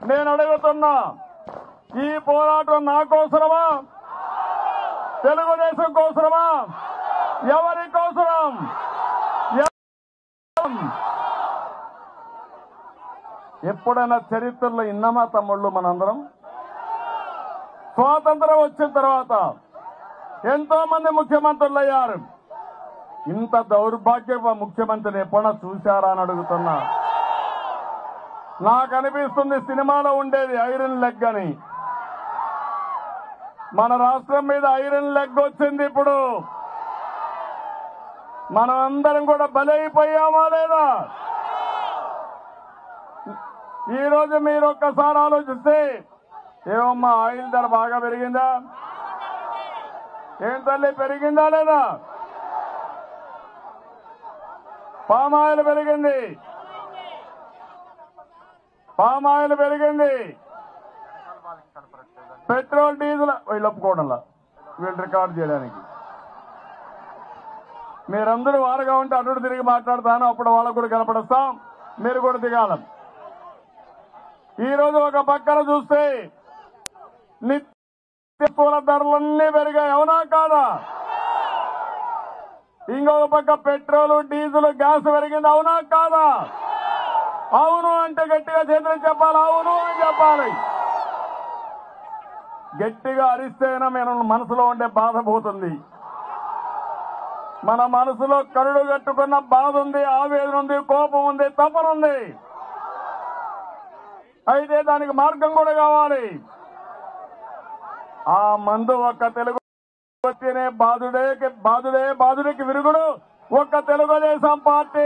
నేను అడుగుతున్నా ఈ పోరాటం నా కోసరమా తెలుగుదేశం కోసరమా ఎవరి కోసరం ఎవ- ఎప్పుడైనా చరిత్రలో ఇన్నమా తమ్ముళ్ళు మనందరం స్వాతంత్రం వచ్చిన తర్వాత ఎంతో మంది ముఖ్యమంత్రులు అయ్యారు ఇంత దౌర్భాగ్య ముఖ్యమంత్రిని ఎప్పుడైనా చూశారా అని అడుగుతున్నా నాకు అనిపిస్తుంది సినిమాలో ఉండేది ఐరన్ లెగ్ అని మన రాష్ట్రం మీద ఐరన్ లెగ్ వచ్చింది ఇప్పుడు మనం అందరం కూడా బలైపోయామా లేదా ఈ రోజు మీరు ఒక్కసారి ఆలోచిస్తే ఏమమ్మా ఆయిల్ ధర బాగా పెరిగిందా ఏం తల్లి పెరిగిందా లేదా పామ్ ఆయిల్ పెరిగింది పామ్ ఆయిల్ పెరిగింది పెట్రోల్ డీజిల్ వీళ్ళు ఒప్పుకోవడంలా వీళ్ళు రికార్డ్ చేయడానికి మీరందరూ వారుగా ఉంటే అటు తిరిగి మాట్లాడతాను అప్పుడు వాళ్ళకు కూడా కనపడుస్తాం మీరు కూడా దిగాలం ఈ రోజు ఒక పక్కన చూస్తే నిత్యత్వాల ధరలన్నీ పెరిగాయి అవునా కాదా ఇంకొక పక్క పెట్రోల్ డీజిల్ గ్యాస్ పెరిగింది అవునా కాదా అవును అంటే గట్టిగా చేతులు చెప్పాలి అవును అని చెప్పాలి గట్టిగా అరిస్తేనే మన మనసులో ఉండే బాధ పోతుంది మన మనసులో కరుడు కట్టుకున్న బాధ ఉంది ఆవేదన ఉంది కోపం ఉంది తపన ఉంది అయితే దానికి మార్గం కూడా కావాలి ఆ మందు ఒక్క తెలుగు వచ్చినే బాధుడే బాధుడే బాధుడికి విరుగుడు ఒక్క తెలుగుదేశం పార్టీ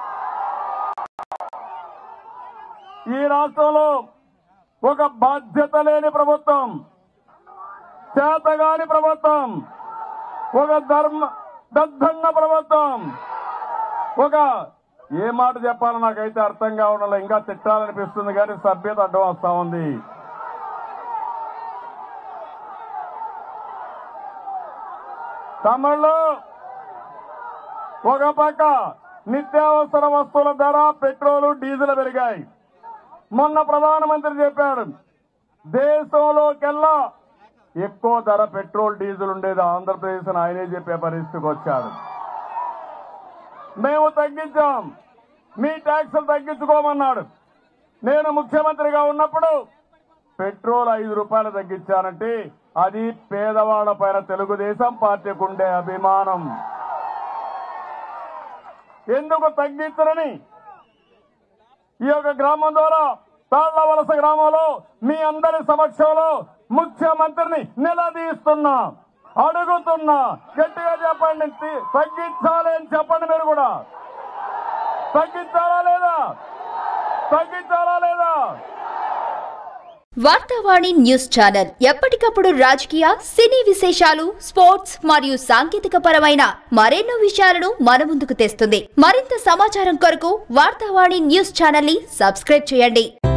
ఈ రాష్ట్రంలో ఒక బాధ్యత లేని ప్రభుత్వం చేతగాని ప్రభుత్వం ఒక ధర్మ దద్దన్న ప్రభుత్వం ఒక ఏ మాట చెప్పాలో నాకైతే అర్థం కావడంలో ఇంకా తిట్టాలనిపిస్తుంది కానీ సభ్యత అడ్డం వస్తా ఉంది తమిళలో ఒక పక్క నిత్యావసర వస్తువుల ధర పెట్రోలు డీజిల్ పెరిగాయి మొన్న ప్రధానమంత్రి చెప్పాడు దేశంలోకెల్లా ఎక్కువ ధర పెట్రోల్ డీజిల్ ఉండేది ఆంధ్రప్రదేశ్ అని ఆయనే చెప్పే పరిస్థితికి వచ్చాడు మేము తగ్గించాం మీ ట్యాక్సులు తగ్గించుకోమన్నాడు నేను ముఖ్యమంత్రిగా ఉన్నప్పుడు పెట్రోల్ ఐదు రూపాయలు తగ్గించానంటే అది పేదవాళ్ల పైన తెలుగుదేశం పార్టీకి ఉండే అభిమానం ఎందుకు తగ్గించరని ఈ యొక్క గ్రామం ద్వారా తాళ్ల వలస గ్రామంలో మీ అందరి సమక్షంలో ముఖ్యమంత్రిని నిలదీస్తున్నా అడుగుతున్నా గట్టిగా చెప్పండి తి- తగ్గించాలి అని చెప్పండి మీరు కూడా తగ్గించాలా లేదా తగ్గించాలా లేదా వార్తావాణి న్యూస్ ఛానల్ ఎప్పటికప్పుడు రాజకీయ సినీ విశేషాలు స్పోర్ట్స్ మరియు సాంకేతిక పరమైన మరెన్నో విషయాలను మన ముందుకు తెస్తుంది మరింత సమాచారం కొరకు వార్తావాణి న్యూస్ ఛానల్ ని సబ్స్క్రైబ్ చేయండి